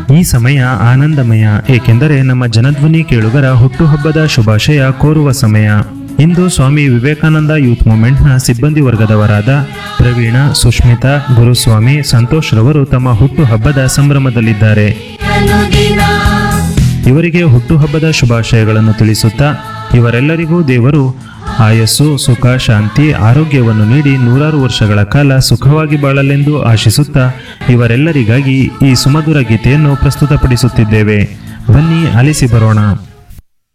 ಈ ಸಮಯ ಆನಂದಮಯ ಏಕೆಂದರೆ ನಮ್ಮ ಜನಧ್ವನಿ ಕೇಳುಗರ ಹುಟ್ಟುಹಬ್ಬದ ಶುಭಾಶಯ ಕೋರುವ ಸಮಯ ಇಂದು ಸ್ವಾಮಿ ವಿವೇಕಾನಂದ ಯೂತ್ ಮೂವ್ಮೆಂಟ್ನ ಸಿಬ್ಬಂದಿ ವರ್ಗದವರಾದ ಪ್ರವೀಣ ಸುಷ್ಮಿತಾ ಗುರುಸ್ವಾಮಿ ಸಂತೋಷ್ ರವರು ತಮ್ಮ ಹುಟ್ಟುಹಬ್ಬದ ಸಂಭ್ರಮದಲ್ಲಿದ್ದಾರೆ ಅನುದಿನ ಇವರಿಗೆ ಹುಟ್ಟುಹಬ್ಬದ ಶುಭಾಶಯಗಳನ್ನು ತಿಳಿಸುತ್ತಾ ಇವರೆಲ್ಲರಿಗೂ ದೇವರು ಆಯಸ್ಸು ಸುಖ ಶಾಂತಿ ಆರೋಗ್ಯವನ್ನು ನೀಡಿ ನೂರಾರು ವರ್ಷಗಳ ಕಾಲ ಸುಖವಾಗಿ ಬಾಳಲೆಂದು ಆಶಿಸುತ್ತಾ ಇವರೆಲ್ಲರಿಗಾಗಿ ಈ ಸುಮಧುರ ಗೀತೆಯನ್ನು ಪ್ರಸ್ತುತಪಡಿಸುತ್ತಿದ್ದೇವೆ ಬನ್ನಿ ಆಲಿಸಿ ಬರೋಣ